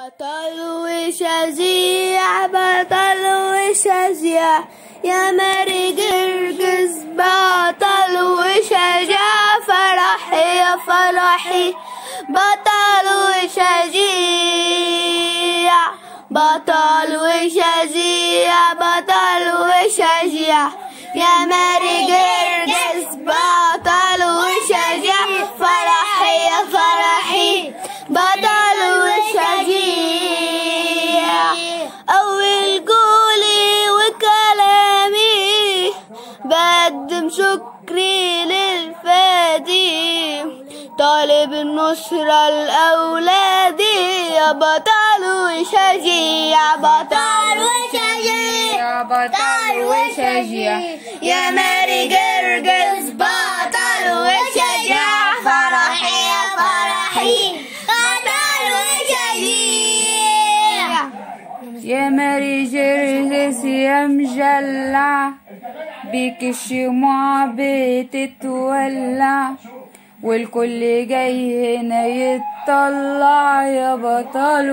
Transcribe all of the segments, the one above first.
بطل وشجيع بطل وشجيع يا ماري جرجس بطل وشجاع فرحي يا فرحي بطل وشجيع بطل وشجيع بطل وشجيع يا ماري جرجس بطل وشجاع فرحي يا فرحي بطل وشجيع أول قولي وكلامي بقدم شكري للفادي طالب النصرة لأولادي يا بطل وشجيع بطل وشجيع يا بطل وشجيع يا ماري جرجس بطل وشجاع فرحي يا فرحي بطل وشجيع يا ماري جرجس يا مجلع بيك الشموع بتتولع والكل جاي هنا يتطلع يا بطل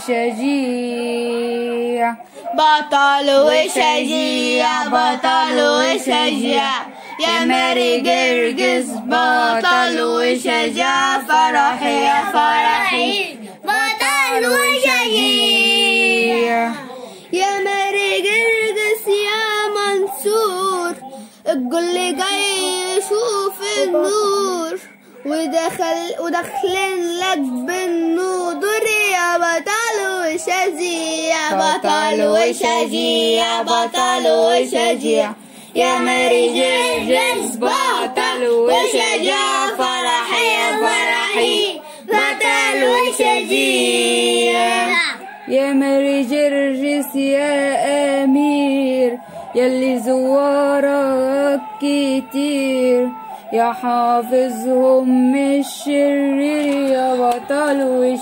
وشجيع بطل وشجيع بطل وشجيع يا ماري جرجس بطل وشجاع فرحي يا فرحي بطل وشجيع يا ماري جرجس يا منصور الكل جاي يشوف النور ودخل ودخلين لك بالنور يا بطل وشجيع بطل وشجيع بطل وشجيع يا ماري جرجس بطل وشجاع فرحي يا فرحي بطل وشجيع يا ماري جرجس يا أمير يلي زوارك كتير يا حافظهم من الشرير يا بطل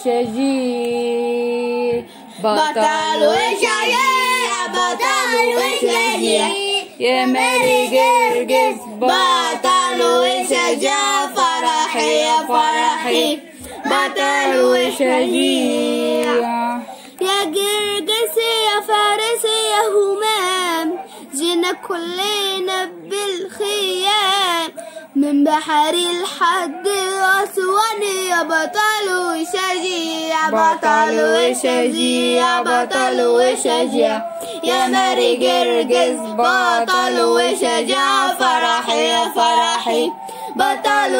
وشجيع بطل وشجيع بطل وشجيع يا ماري جرجس بطل وشجاع فرحي يا فرحي بطل وشجيع وشجيع يا جرجس يا فارس يا همام جينا كلنا بالخيام من بحري لحد أسوان يا بطل وشجيع بطل وشجيع بطل وشجيع يا ماري جرجس بطل وشجاع فرحي يا فرحي بطل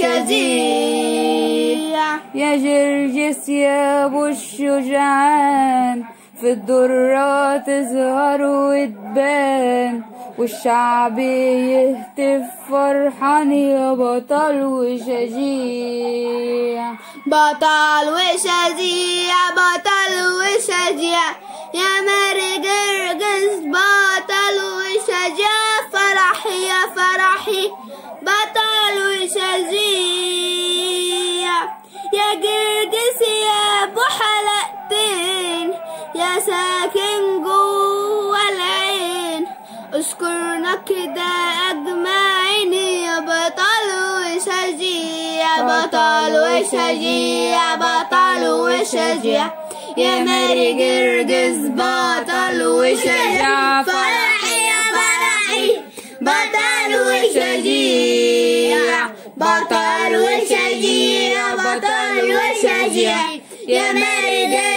وشجيع يا جرجس يا ابو الشجعان في الدرة تظهر وتبان والشعب يهتف فرحان يا بطل وشجيع بطل وشجيع بطل وشجيع يا ماري جرجس بطل وشجاع فرحي يا فرحي بطل وشجيع يا جرجس يا ابو حلقتين يا ساكن جوا العين اشكرنا كده اجمعين يا بطل وشجيع بطل وشجيع بطل وشجيع يا ماري جرجس بطل وشجاع فرحي يا فرحي بطل وشجيع بطل وشجيع بطل وشجيع يا ماري جرجس